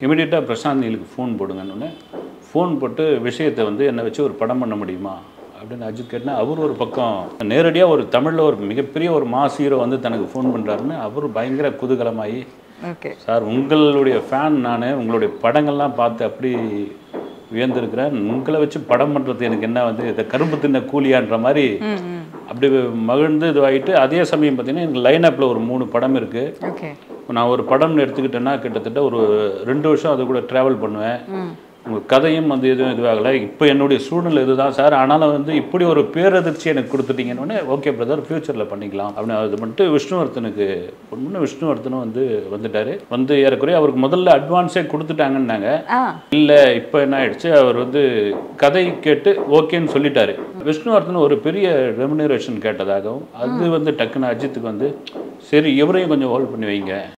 இமீடியட்டாக பிரசாந்த் நீலுக்கு ஃபோன் போடுங்கன்னு ஃபோன் போட்டு விஷயத்தை வந்து என்னை வச்சு ஒரு படம் பண்ண முடியுமா அப்படின்னு அஜித் கேட்டால் அவர் ஒரு பக்கம் நேரடியாக ஒரு தமிழில் ஒரு மிகப்பெரிய ஒரு மாஸ் ஹீரோ வந்து தனக்கு ஃபோன் பண்ணுறாருன்னு அவர் பயங்கர குதூகலமாகி ஓகே சார் உங்களுடைய ஃபேன் நான் உங்களுடைய படங்கள்லாம் பார்த்து அப்படி வியந்திருக்கிறேன் உங்களை வச்சு படம் பண்ணுறது எனக்கு என்ன வந்து இதை கரும்பு தின்ன கூலியான்ற மாதிரி அப்படி மகிழ்ந்து இதுவாகிட்டு அதே சமயம் பார்த்தீங்கன்னா எனக்கு லைன் ஒரு மூணு படம் இருக்குது ஓகே நான் ஒரு படம்னு எடுத்துக்கிட்டேன்னா கிட்டத்தட்ட ஒரு ரெண்டு வருஷம் அது கூட ட்ராவல் பண்ணுவேன் உங்கள் கதையும் வந்து எதுவும் இதுவாகலை இப்போ என்னுடைய சூழ்நிலை இதுதான் சார் ஆனாலும் வந்து இப்படி ஒரு பேரதிர்ச்சி எனக்கு கொடுத்துட்டீங்கன்னு ஓகே பிரதர் ஃப்யூச்சரில் பண்ணிக்கலாம் அப்படின்னு அது மட்டும் விஷ்ணுவர்த்தனுக்கு ஒன்று விஷ்ணுவர்த்தனும் வந்து வந்துட்டார் வந்து ஏறக்குறைய அவருக்கு முதல்ல அட்வான்ஸே கொடுத்துட்டாங்கன்னாங்க ஆ இல்லை இப்போ என்ன ஆயிடுச்சு அவர் வந்து கதை கேட்டு ஓகேன்னு சொல்லிட்டாரு விஷ்ணுவர்தன் ஒரு பெரிய ரெமுனரேஷன் கேட்டதாகவும் அது வந்து டக்குன்னு அஜித்துக்கு வந்து சரி இவரையும் கொஞ்சம் ஹோல்ட் பண்ணி வைங்க